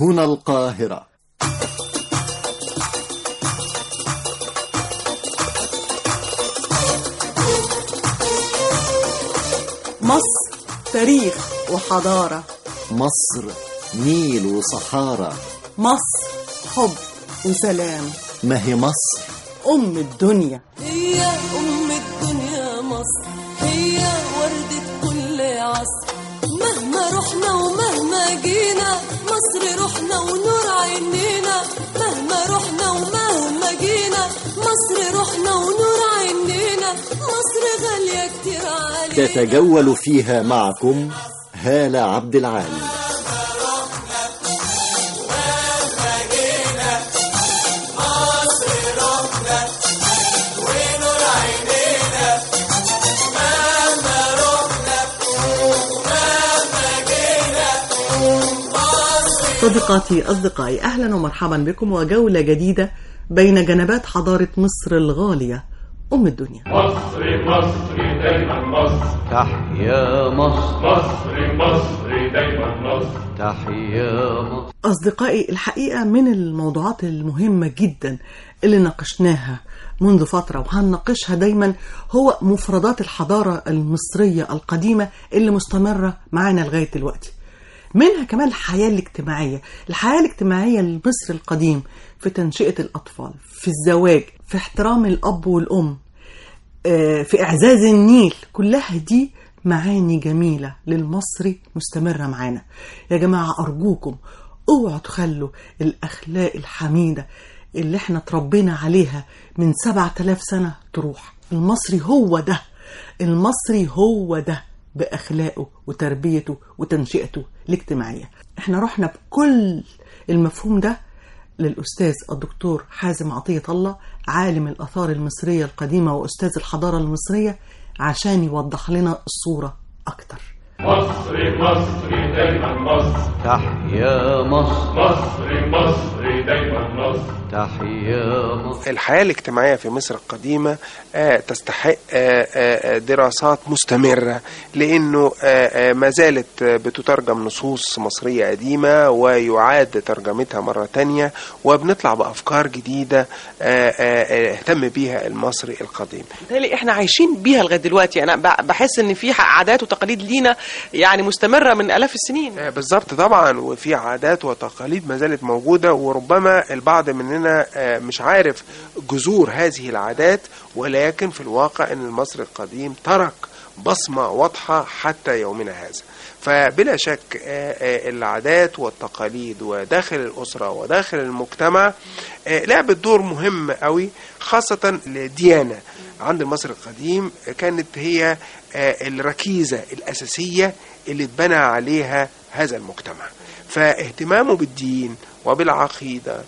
هنا القاهرة مصر تاريخ وحضارة مصر نيل وصحارى مصر حب وسلام ما هي مصر أم الدنيا هي أم الدنيا مصر هي وردة كل عصر مهما رحنا ومهما جينا مصر رحنا ونور عينينا مهما رحنا ومهما جينا مصر رحنا ونور عينينا مصر غالية كتير علينا تتجول فيها معكم هالة عبد العال صديقاتي أصدقائي أهلا ومرحبا بكم وجولة جديدة بين جنبات حضارة مصر الغالية أم الدنيا مصري مصري دايما مصر تحيا مصر مصري مصري دايما مصر تحيا مصر أصدقائي الحقيقة من الموضوعات المهمة جدا اللي ناقشناها منذ فترة وهنناقشها دايما هو مفردات الحضارة المصرية القديمة اللي مستمرة معانا لغاية دلوقتي منها كمان الحياة الاجتماعية الحياة الاجتماعية لمصر القديم في تنشئة الأطفال في الزواج في احترام الأب والأم آه، في إعزاز النيل كلها دي معاني جميلة للمصري مستمرة معانا يا جماعة أرجوكم اوعوا تخلوا الأخلاق الحميدة اللي احنا تربينا عليها من سبعة آلاف سنة تروح المصري هو ده المصري هو ده بأخلاقه وتربيته وتنشئته الاجتماعية احنا رحنا بكل المفهوم ده للأستاذ الدكتور حازم عطية الله عالم الآثار المصرية القديمة وأستاذ الحضارة المصرية عشان يوضح لنا الصورة أكتر مصري مصري دايما مصر تحيا مصر مصري مصري دايما مصر تحيا مصر الحياة الاجتماعية في مصر القديمة آه، تستحق آه، آه، دراسات مستمرة لأنه آه، آه، ما زالت آه، بتترجم نصوص مصرية قديمة ويعاد ترجمتها مرة تانية وبنطلع بأفكار جديدة آه، آه، آه، اهتم بيها المصري القديم بالتالي احنا عايشين بيها لغايه دلوقتي انا ب- بحس ان في عادات وتقاليد لينا يعني مستمره من الاف السنين آه، بالظبط طبعا وفي عادات وتقاليد ما زالت موجودة وربما البعض مننا آه، مش عارف جذور هذه العادات ولكن في الواقع ان المصري القديم ترك بصمة واضحة حتى يومنا هذا فبلا شك آه، آه، العادات والتقاليد وداخل الأسرة وداخل المجتمع آه، لعبت دور مهم قوي خاصة الديانة عند المصري القديم كانت هي آه، الركيزة الأساسية اللي اتبنى عليها هذا المجتمع فاهتمامه بالدين وبالعقيدة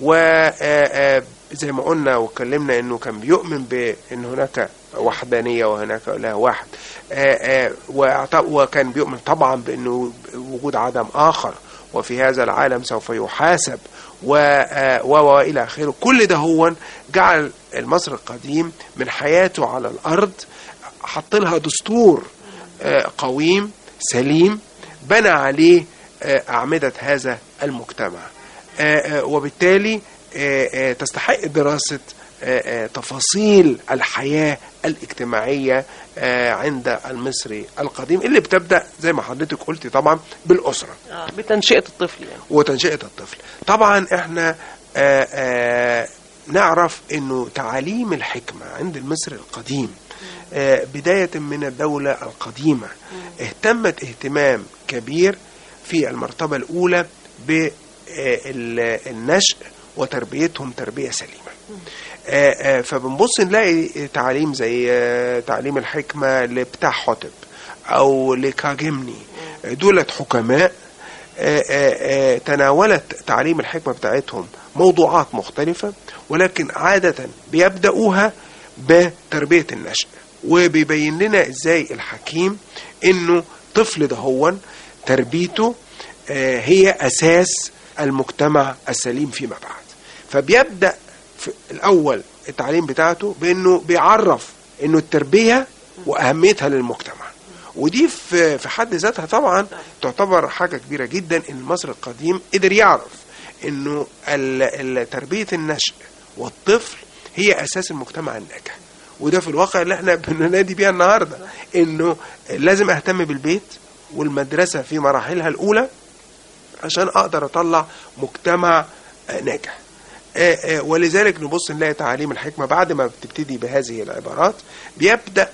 وزي ما قلنا واتكلمنا انه كان بيؤمن بان هناك وحدانية وهناك اله واحد آه، آه، وأعت- وكان بيؤمن طبعا بانه وجود عدم اخر وفي هذا العالم سوف يحاسب و آه، و والى اخره كل ده هو جعل المصري القديم من حياته على الارض حط لها دستور آه، قويم سليم بنى عليه آه، أعمدة هذا المجتمع آه، آه، وبالتالي آه، آه، تستحق دراسة آه، آه، تفاصيل الحياة الاجتماعية آه، عند المصري القديم اللي بتبدأ زي ما حضرتك قلتي طبعا بالأسرة آه، بتنشئه الطفل يعني وتنشئة الطفل طبعا احنا آآ آآ نعرف انه تعاليم الحكمة عند المصري القديم آه، بداية من الدولة القديمة اهتمت اهتمام كبير في المرتبة الأولى بالنشء وتربيتهم تربية سليمة آه، آه، فبنبص نلاقي تعاليم زي آه، تعليم الحكمة لبتاع حتب أو لكاجمني دولة حكماء آه، آه، آه، تناولت تعليم الحكمة بتاعتهم موضوعات مختلفة ولكن عادة بيبدأوها بتربية النشء وبيبين لنا ازاي الحكيم انه طفل ده هو تربيته آه، هي اساس المجتمع السليم فيما بعد فبيبدأ في الاول التعليم بتاعته بانه بيعرف انه التربية واهميتها للمجتمع ودي في في حد ذاتها طبعا تعتبر حاجه كبيره جدا ان المصري القديم قدر يعرف انه ال- ال- تربيه النشء والطفل هي اساس المجتمع الناجح وده في الواقع اللي احنا بننادي بيها النهارده انه لازم اهتم بالبيت والمدرسه في مراحلها الاولى عشان اقدر اطلع مجتمع آه، ناجح آه، آه، ولذلك نبص نلاقي تعاليم الحكمه بعد ما بتبتدي بهذه العبارات بيبدا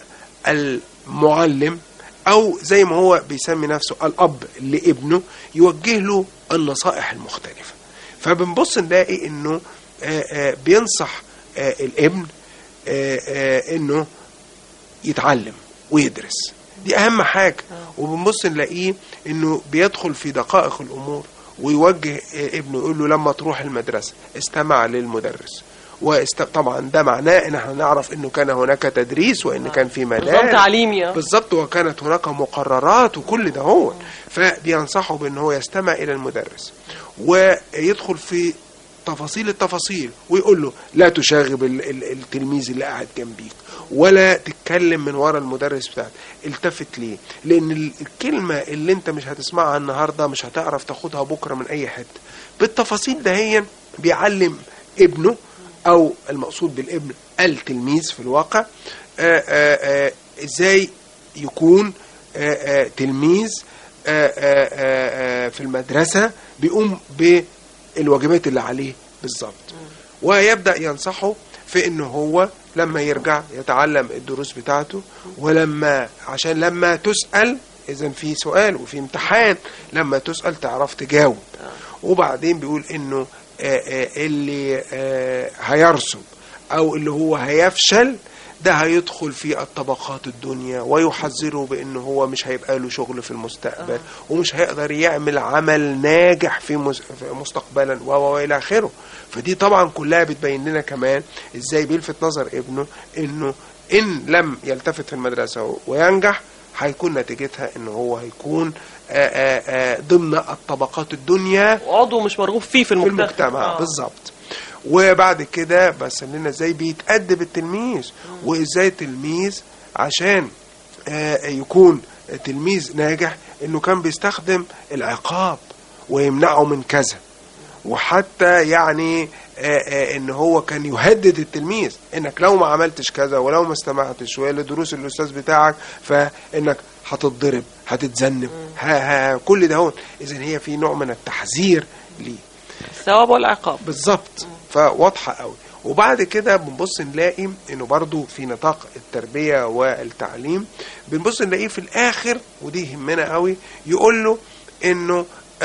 المعلم او زي ما هو بيسمي نفسه الاب لابنه يوجه له النصائح المختلفه فبنبص نلاقي انه آه، آه، بينصح آه، الابن آه، آه، انه يتعلم ويدرس دي اهم حاجه وبنبص نلاقيه انه بيدخل في دقائق الامور ويوجه آه، ابنه يقول له لما تروح المدرسه استمع للمدرس واست... طبعا ده معناه ان احنا نعرف انه كان هناك تدريس وان كان في نظام مدارس تعليمي آه. بالظبط وكانت هناك مقررات وكل ده هو فبينصحه بان هو يستمع الى المدرس ويدخل في تفاصيل التفاصيل ويقول له لا تشاغب ال- ال- التلميذ اللي قاعد جنبيك ولا تتكلم من ورا المدرس بتاعك التفت ليه لان ال- الكلمه اللي انت مش هتسمعها النهارده مش هتعرف تاخدها بكره من اي حته بالتفاصيل ده هي بيعلم ابنه او المقصود بالابن التلميذ في الواقع آآ آآ ازاي يكون آآ آآ تلميذ آآ آآ آآ في المدرسه بيقوم بالواجبات اللي عليه بالظبط ويبدا ينصحه في انه هو لما يرجع يتعلم الدروس بتاعته ولما عشان لما تسال اذا في سؤال وفي امتحان لما تسال تعرف تجاوب وبعدين بيقول انه آه، آه، اللي آه، هيرسب او اللي هو هيفشل ده هيدخل في الطبقات الدنيا ويحذره بانه هو مش هيبقى له شغل في المستقبل ومش هيقدر يعمل عمل ناجح في مس- في مستقبلا و- و- والى اخره فدي طبعا كلها بتبين لنا كمان ازاي بيلفت نظر ابنه انه ان لم يلتفت في المدرسه وينجح هيكون نتيجتها ان هو هيكون آآ آآ ضمن الطبقات الدنيا عضو مش مرغوب فيه في في المجتمع المجتمع آه. بالظبط وبعد كده بس لنا ازاي بيتأدب التلميذ وازاي التلميذ عشان آه، يكون تلميذ ناجح انه كان بيستخدم العقاب ويمنعه من كذا وحتى يعني آه، آه، ان هو كان يهدد التلميذ انك لو ما عملتش كذا ولو ما استمعتش لدروس الاستاذ بتاعك فانك هتتضرب هتتذنب ها ها كل ده هون اذا هي في نوع من التحذير ليه الثواب والعقاب بالظبط فواضحه قوي وبعد كده بنبص نلاقي انه برضو في نطاق التربيه والتعليم بنبص نلاقيه في الاخر ودي يهمنا قوي يقول له انه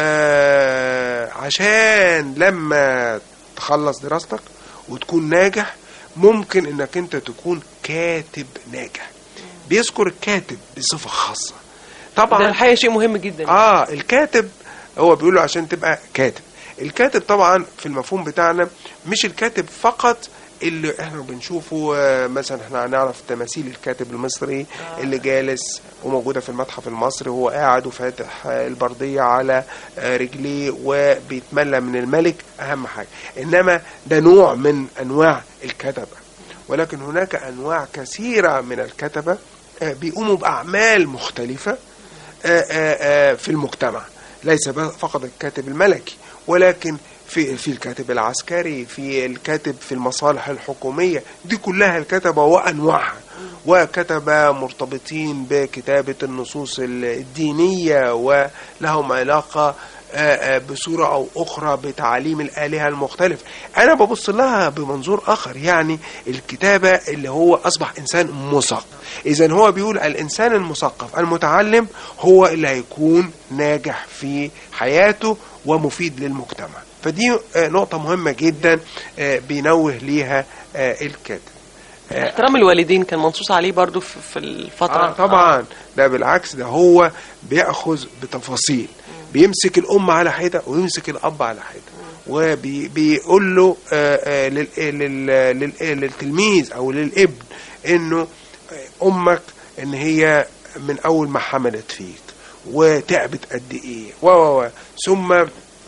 آه عشان لما تخلص دراستك وتكون ناجح ممكن انك انت تكون كاتب ناجح بيذكر الكاتب بصفه خاصه طبعا ده الحقيقه شيء مهم جدا اه الكاتب هو بيقول له عشان تبقى كاتب الكاتب طبعا في المفهوم بتاعنا مش الكاتب فقط اللي احنا بنشوفه آه، مثلا احنا هنعرف تماثيل الكاتب المصري اللي جالس وموجوده في المتحف المصري وهو قاعد وفاتح آه، البرديه على آه، رجليه وبيتملى من الملك اهم حاجه انما ده نوع من انواع الكتبه ولكن هناك انواع كثيره من الكتبه آه، بيقوموا باعمال مختلفه آه، آه، آه، في المجتمع ليس ب- فقط الكاتب الملكي ولكن في في الكاتب العسكري في الكاتب في المصالح الحكومية دي كلها الكتبة وأنواعها وكتبة مرتبطين بكتابة النصوص الدينية ولهم علاقة آه، آه، بصورة أو أخرى بتعاليم الآلهة المختلف أنا ببص لها بمنظور آخر يعني الكتابة اللي هو أصبح إنسان مثقف إذا هو بيقول الإنسان المثقف المتعلم هو اللي هيكون ناجح في حياته ومفيد للمجتمع فدي آه، نقطة مهمة جدا آه، بينوه ليها آه، الكاتب آه، احترام الوالدين كان منصوص عليه برضو في في الفتره آه طبعا ده بالعكس ده هو بياخذ بتفاصيل بيمسك الام على حده ويمسك الاب على حده وبيقول له آه، آه، لل- لل- لل- للتلميذ او للابن انه آه، امك ان هي من اول ما حملت فيك وتعبت قد ايه و و و ثم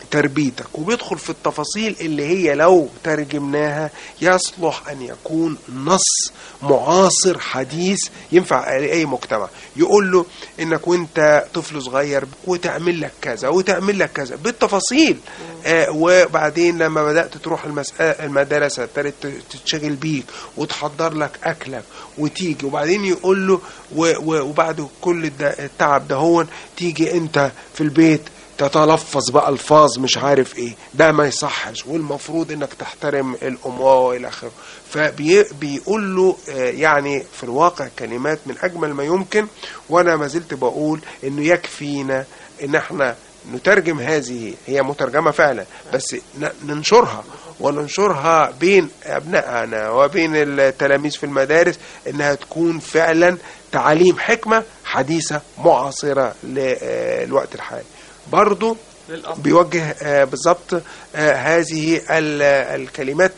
تربيتك وبيدخل في التفاصيل اللي هي لو ترجمناها يصلح أن يكون نص معاصر حديث ينفع لأي مجتمع يقول له إنك وانت طفل صغير وتعمل لك كذا وتعمل لك كذا بالتفاصيل آه وبعدين لما بدأت تروح المسألة المدرسة ابتدت تتشغل بيك وتحضر لك أكلك وتيجي وبعدين يقول له و- و- وبعد كل الد- التعب ده هون تيجي انت في البيت تتلفظ بألفاظ مش عارف ايه ده ما يصحش والمفروض انك تحترم الام والى اخره فبيقول له آه، يعني في الواقع كلمات من اجمل ما يمكن وانا ما زلت بقول انه يكفينا ان احنا نترجم هذه هي مترجمة فعلا بس ن- ننشرها وننشرها بين أبنائنا وبين التلاميذ في المدارس إنها تكون فعلا تعاليم حكمة حديثة معاصرة للوقت الحالي برضو للأب. بيوجه آه، بالظبط آه، هذه ال- الكلمات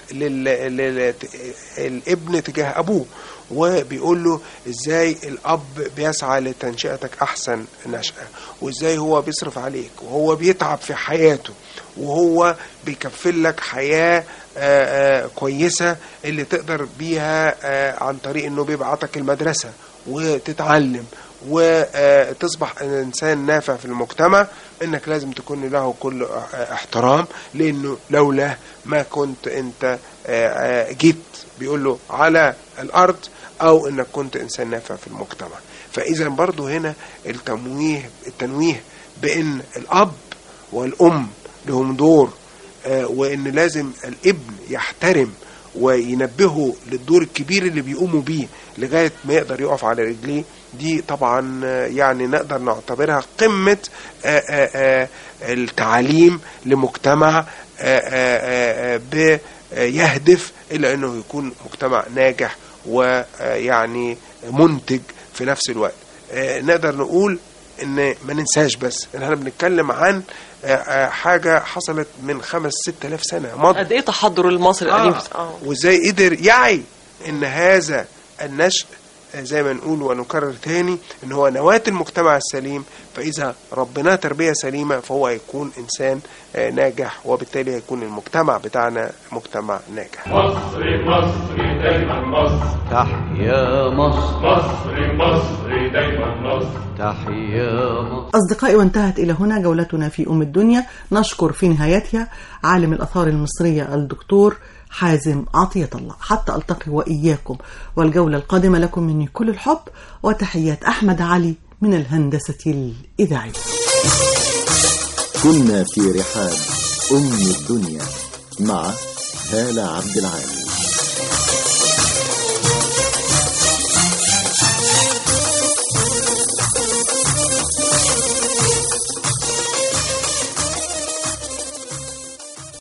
للابن تجاه ابوه وبيقول له ازاي الاب بيسعى لتنشئتك احسن نشأة وازاي هو بيصرف عليك وهو بيتعب في حياته وهو بيكفل لك حياة آه، آه، كويسة اللي تقدر بيها آه، عن طريق انه بيبعتك المدرسة وتتعلم وتصبح انسان نافع في المجتمع انك لازم تكون له كل احترام لانه لولا ما كنت انت آه، آه، جيت بيقول له على الارض او انك كنت انسان نافع في المجتمع فاذا برضو هنا التمويه التنويه بان الاب والام لهم دور آه، وان لازم الابن يحترم وينبهه للدور الكبير اللي بيقوموا بيه لغايه ما يقدر يقف على رجليه دي طبعا آه، يعني نقدر نعتبرها قمه آه، آه، آه، التعليم لمجتمع آه، آه، آه، ب- آه، يهدف الى انه يكون مجتمع ناجح ويعني منتج في نفس الوقت آه، نقدر نقول ان ما ننساش بس ان احنا بنتكلم عن آه، آه، حاجه حصلت من خمس ست الاف سنه مضى قد ايه تحضر المصري القديم آه. آه. وازاي قدر يعي ان هذا النشء آه، زي ما نقول ونكرر تاني ان هو نواة المجتمع السليم فاذا ربنا تربية سليمة فهو هيكون انسان آه، ناجح وبالتالي هيكون المجتمع بتاعنا مجتمع ناجح مصري مصري دايما مصر تحيا مصر مصري مصري دايما مصر تحيا مصر أصدقائي وانتهت إلى هنا جولتنا في أم الدنيا نشكر في نهايتها عالم الآثار المصرية الدكتور حازم عطية الله حتى ألتقي وإياكم والجولة القادمة لكم مني كل الحب وتحيات أحمد علي من الهندسة الإذاعية كنا في رحاب أم الدنيا مع هالة عبد العال